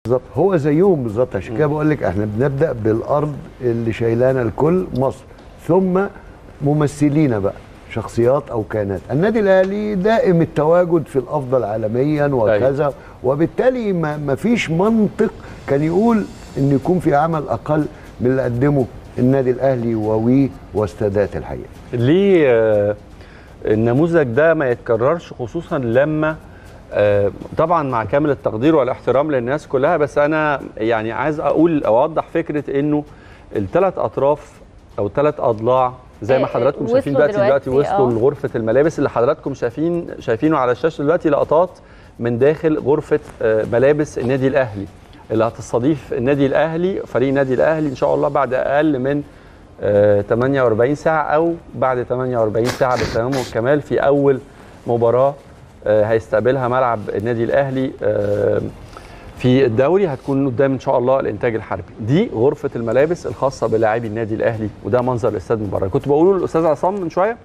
بالظبط هو زيهم بالظبط عشان كده بقول لك احنا بنبدا بالارض اللي شايلانا الكل مصر ثم ممثلين بقى شخصيات او كيانات النادي الاهلي دائم التواجد في الافضل عالميا وكذا وبالتالي ما ما فيش منطق كان يقول ان يكون في عمل اقل من اللي قدمه النادي الاهلي ووي واستادات الحقيقه ليه آه، النموذج ده ما يتكررش خصوصا لما آه، طبعا مع كامل التقدير والاحترام للناس كلها بس انا يعني عايز اقول اوضح فكره انه الثلاث اطراف او ثلاث اضلاع زي ما آه، حضراتكم وصلوا شايفين دلوقتي دلوقتي دلوقتي، وصلوا آه. لغرفه الملابس اللي حضراتكم شايفين شايفينه على الشاشه دلوقتي لقطات من داخل غرفه آه، ملابس النادي الاهلي اللي هتستضيف النادي الاهلي فريق النادي الاهلي ان شاء الله بعد اقل من آه، 48 ساعه او بعد 48 ساعه بالتمام والكمال في اول مباراه آه، هيستقبلها ملعب النادي الاهلي آه، في الدوري هتكون قدام ان شاء الله الانتاج الحربي دي غرفه الملابس الخاصه بلاعبي النادي الاهلي وده منظر الاستاد من بره كنت بقوله للاستاذ عصام من شويه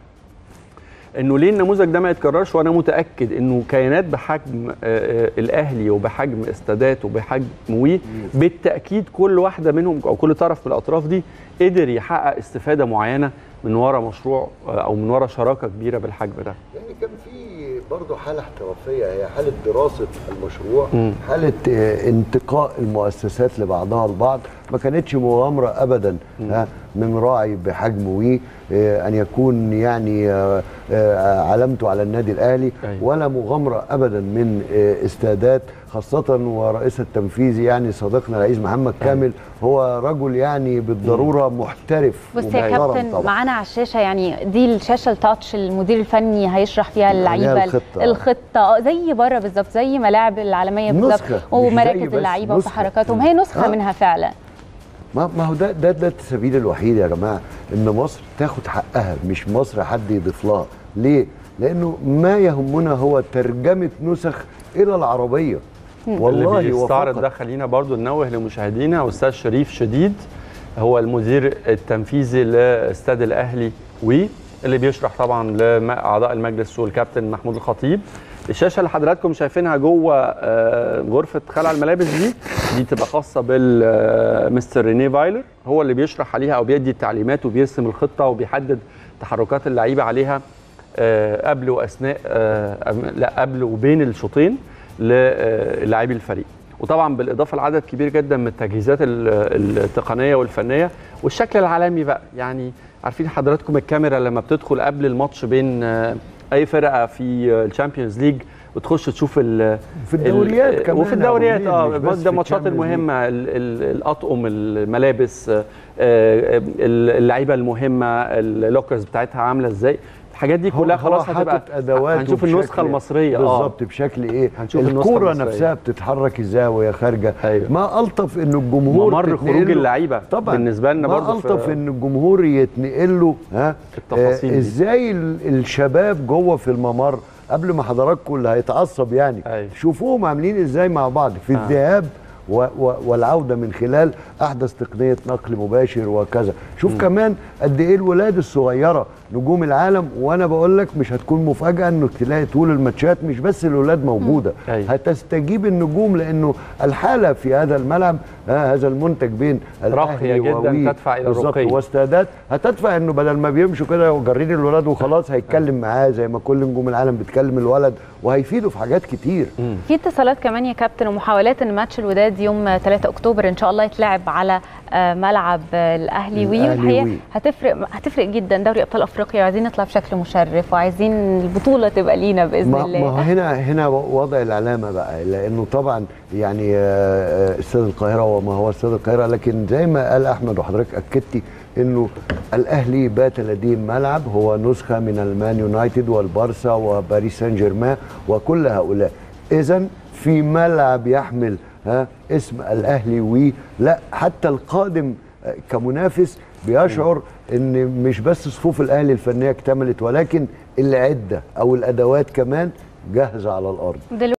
انه ليه النموذج ده ما يتكررش وانا متاكد انه كيانات بحجم آه، آه، الاهلي وبحجم استادات وبحجم وي بالتاكيد كل واحده منهم او كل طرف من الاطراف دي قدر يحقق استفاده معينه من ورا مشروع آه، او من ورا شراكه كبيره بالحجم ده يعني كان في برضه حاله احترافيه هي حاله دراسه المشروع مم. حاله آه، انتقاء المؤسسات لبعضها البعض ما كانتش مغامره ابدا ها من راعي بحجم وي آه، ان يكون يعني آه، آه، علامته على النادي الاهلي أيوة. ولا مغامره ابدا من آه، استادات خاصة ورئيسها التنفيذي يعني صديقنا العزيز محمد كامل هو رجل يعني بالضرورة محترف بص يا ومحترم كابتن طبعا. معانا على الشاشه يعني دي الشاشه التاتش المدير الفني هيشرح فيها عليها اللعيبه الخطة. الخطه اه زي بره بالظبط زي ملاعب العالميه بالظبط نسخة، مش زي ومراكز بس، اللعيبه نسخة. وتحركاتهم هي نسخه آه. منها فعلا ما ما هو ده ده ده السبيل الوحيد يا جماعه ان مصر تاخد حقها مش مصر حد يضيف لها ليه لانه ما يهمنا هو ترجمه نسخ الى العربيه والله اللي بيستعرض وفقط. ده خلينا برضو ننوه لمشاهدينا استاذ شريف شديد هو المدير التنفيذي لاستاد الاهلي وي اللي بيشرح طبعا لاعضاء المجلس والكابتن محمود الخطيب الشاشه اللي حضراتكم شايفينها جوه آه، غرفه خلع الملابس دي دي تبقى خاصه بالمستر ريني فايلر هو اللي بيشرح عليها او بيدي التعليمات وبيرسم الخطه وبيحدد تحركات اللعيبه عليها آه، قبل واثناء آه، أم- لا قبل وبين الشوطين للاعبي الفريق وطبعا بالاضافه لعدد كبير جدا من التجهيزات ال- التقنيه والفنيه والشكل العالمي بقى يعني عارفين حضراتكم الكاميرا لما بتدخل قبل الماتش بين آه، اي فرقه في الشامبيونز ليج وتخش تشوف ال في الدوريات ال- كمان وفي يا الدوريات أبو اه جميل، مش بس ده في الماتشات الشامبيونز ليج. المهمه ال- ال- الاطقم الملابس آه، آه، اللعيبه المهمه اللوكرز بتاعتها عامله ازاي الحاجات دي هو- كلها هو خلاص هتبقى حاطط ادواته هنشوف بشكل- النسخه المصريه اه بالظبط بشكل ايه هنشوف النسخة الكوره المصرية. نفسها بتتحرك ازاي وهي خارجه أيوة. ما الطف ان الجمهور ممر تتنقل خروج له- اللعيبه طبعا بالنسبه لنا ما برضه في- الطف ان الجمهور يتنقل له ها التفاصيل آه دي. ازاي ال- الشباب جوه في الممر قبل ما حضراتكم اللي هيتعصب يعني أيوة. شوفوهم عاملين ازاي مع بعض في آه. الذهاب و و والعوده من خلال احدث تقنيه نقل مباشر وكذا شوف م. كمان قد ايه الولاد الصغيره نجوم العالم وانا بقول لك مش هتكون مفاجاه انك تلاقي طول الماتشات مش بس الولاد موجوده أيوة. هتستجيب النجوم لانه الحاله في هذا الملعب آه هذا المنتج بين راقية الأهلي جداً ووي تدفع إلى بالظبط الرقي. واستادات هتدفع انه بدل ما بيمشوا كده وجارين الولاد وخلاص هيتكلم معاه زي ما كل نجوم العالم بتكلم الولد وهيفيده في حاجات كتير في اتصالات كمان يا كابتن ومحاولات ان ماتش الوداد يوم 3 اكتوبر ان شاء الله يتلعب على آه، ملعب آه، الاهلي وي الأهلي والحقيقه وي. هتفرق هتفرق جدا دوري ابطال افريقيا وعايزين نطلع بشكل مشرف وعايزين البطوله تبقى لينا باذن ما, الله ما هو هنا هنا وضع العلامه بقى لانه طبعا يعني آه، آه، استاد القاهره وما هو استاد القاهره لكن زي ما قال احمد وحضرتك اكدتي انه الاهلي بات لديه ملعب هو نسخه من المان يونايتد والبارسا وباريس سان جيرمان وكل هؤلاء اذا في ملعب يحمل ها اسم الاهلي وي لا حتى القادم آه، كمنافس بيشعر ان مش بس صفوف الاهلي الفنيه اكتملت ولكن العده او الادوات كمان جاهزه على الارض دلوقتي